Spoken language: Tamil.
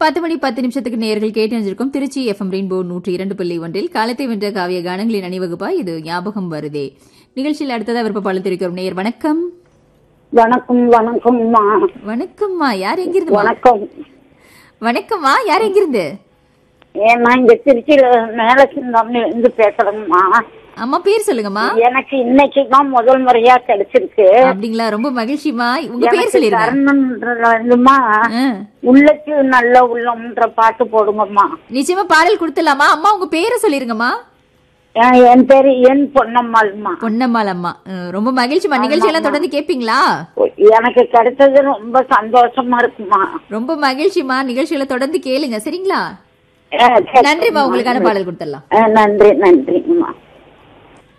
பத்து மணி பத்து நிமிஷத்துக்கு நேர்கள் கேட்டு வந்திருக்கும் திருச்சி எஃப்எம் ரெயின்போ நூற்றி இரண்டு புள்ளி ஒன்றில் காலத்தை வென்ற காவிய கானங்களின் அணிவகுப்பா இது ஞாபகம் வருதே நிகழ்ச்சியில் அடுத்ததா விருப்ப பழுத்திருக்கிறோம் நேயர் வணக்கம் வணக்கம் வணக்கம்மா வணக்கம்மா யார் எங்கிருந்து வணக்கம் வணக்கம்மா யார் எங்கிருந்து ஏன்னா இங்க திருச்சியில மேல சிந்தாமணி இருந்து பேசுறேங்கம்மா அம்மா பேர் சொல்லுங்கம்மா எனக்கு இன்னைக்கு தான் முதல் முறையா கிடைச்சிருக்கு அப்படிங்களா ரொம்ப மகிழ்ச்சிமா உங்க பேர் எனக்கு சொல்லிருங்க கர்ணன்றதுல இருந்துமா ஆ. உள்ளக்கு நல்ல உள்ளம்ன்ற பாட்டு போடுங்கம்மா நிச்சயமா பாடல் கொடுத்துடலாமா அம்மா உங்க பேரை சொல்லிருங்கம்மா என் என் பேரு என் பொன்னம்மாள்மா பொன்னம்மாள் அம்மா அஹ், ரொம்ப மகிழ்ச்சிமா நிகழ்ச்சி எல்லாம் தொடர்ந்து கேப்பீங்களா எனக்கு கிடைச்சது ரொம்ப சந்தோஷமா இருக்குமா ரொம்ப மகிழ்ச்சிமா நிகழ்ச்சிகளை தொடர்ந்து கேளுங்க சரிங்களா ஆ, சரி. நன்றிமா உங்களுக்கான பாடல் கொடுத்துடலாம் ஆ, நன்றி நன்றி